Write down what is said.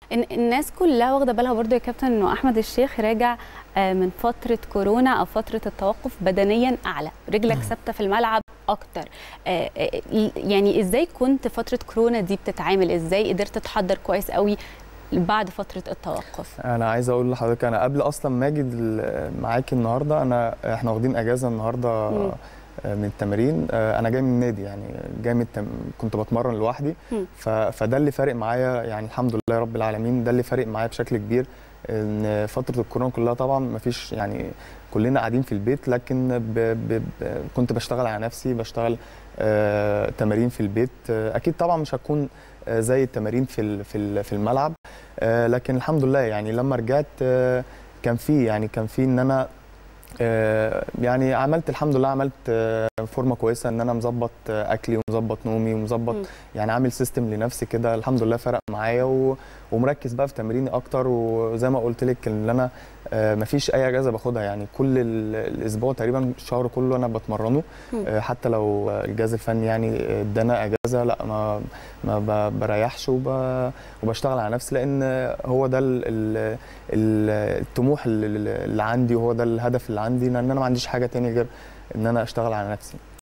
إن- الناس كلها واخده بالها برضو يا كابتن انه احمد الشيخ راجع آه، من فتره كورونا او فتره التوقف بدنيا اعلى رجلك ثابته في الملعب اكتر آه، آه، يعني ازاي كنت فتره كورونا دي بتتعامل ازاي قدرت تحضر كويس قوي بعد فتره التوقف انا عايز اقول لحضرتك انا قبل اصلا ما اجي ال- معاكي النهارده انا احنا واخدين اجازه النهارده مم. آه، من التمرين آه، انا جاي من النادي يعني جاي من التم... كنت بتمرن لوحدي مم. ف... فده اللي فارق معايا يعني الحمد لله رب العالمين ده اللي فارق معايا بشكل كبير ان فتره الكورونا كلها طبعا ما فيش يعني كلنا قاعدين في البيت لكن ب... ب... ب... كنت بشتغل على نفسي بشتغل آه... تمارين في البيت آه... اكيد طبعا مش هتكون آه، زي التمارين في ال... في ال... في الملعب آه، لكن الحمد لله يعني لما رجعت آه، كان في يعني كان في ان انا آه، يعني عملت الحمد لله عملت آه، فورمه كويسه ان انا مظبط آه، اكلي ومظبط نومي ومظبط مم. يعني عامل سيستم لنفسي كده الحمد لله فرق معايا و- ومركز بقى في تمريني اكتر وزي ما قلت لك ان انا آه، مفيش اي اجازه باخدها يعني كل ال- الاسبوع تقريبا الشهر كله انا بتمرنه مم. آه، حتى لو الجهاز الفني يعني ادانا اجازه لا ما ما ب- بريحش وب- وبشتغل على نفسي لان هو ده ال- ال- ال- الطموح اللي اللي عندي وهو ده الهدف اللي عندي لان انا ما عنديش حاجه تاني غير ان انا اشتغل على نفسي